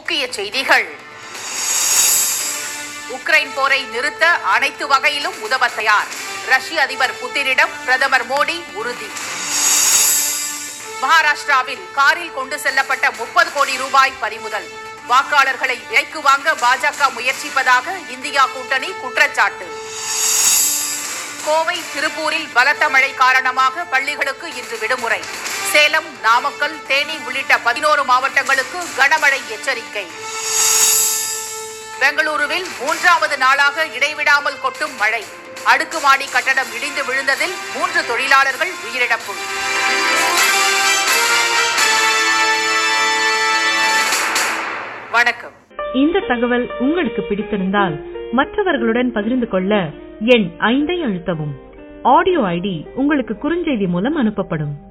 முக்கிய செய்திகள் உக்ரைன் போரை நிறுத்த அனைத்து வகையிலும் உதவ தயார் ரஷ்ய அதிபர் புத்தினிடம் பிரதமர் மோடி உறுதி மகாராஷ்டிராவில் காரில் கொண்டு செல்லப்பட்ட முப்பது கோடி ரூபாய் பறிமுதல் வாக்காளர்களை விலைக்கு வாங்க பாஜக முயற்சிப்பதாக இந்தியா கூட்டணி குற்றச்சாட்டு கோவை திருப்பூரில் பலத்த மழை காரணமாக பள்ளிகளுக்கு இன்று விடுமுறை சேலம் நாமக்கல் தேனி உள்ளிட்ட பதினோரு மாவட்டங்களுக்கு கனமழை எச்சரிக்கை பெங்களூருவில் மூன்றாவது நாளாக இடைவிடாமல் கொட்டும் மழை அடுக்குமாடி கட்டடம் இடிந்து விழுந்ததில் மூன்று தொழிலாளர்கள் உயிரிழப்பு வணக்கம் இந்த தகவல் உங்களுக்கு பிடித்திருந்தால் மற்றவர்களுடன் பகிர்ந்து கொள்ள எண் ஐந்தை அழுத்தவும் ஆடியோ ஐடி உங்களுக்கு குறுஞ்செய்தி மூலம் அனுப்பப்படும்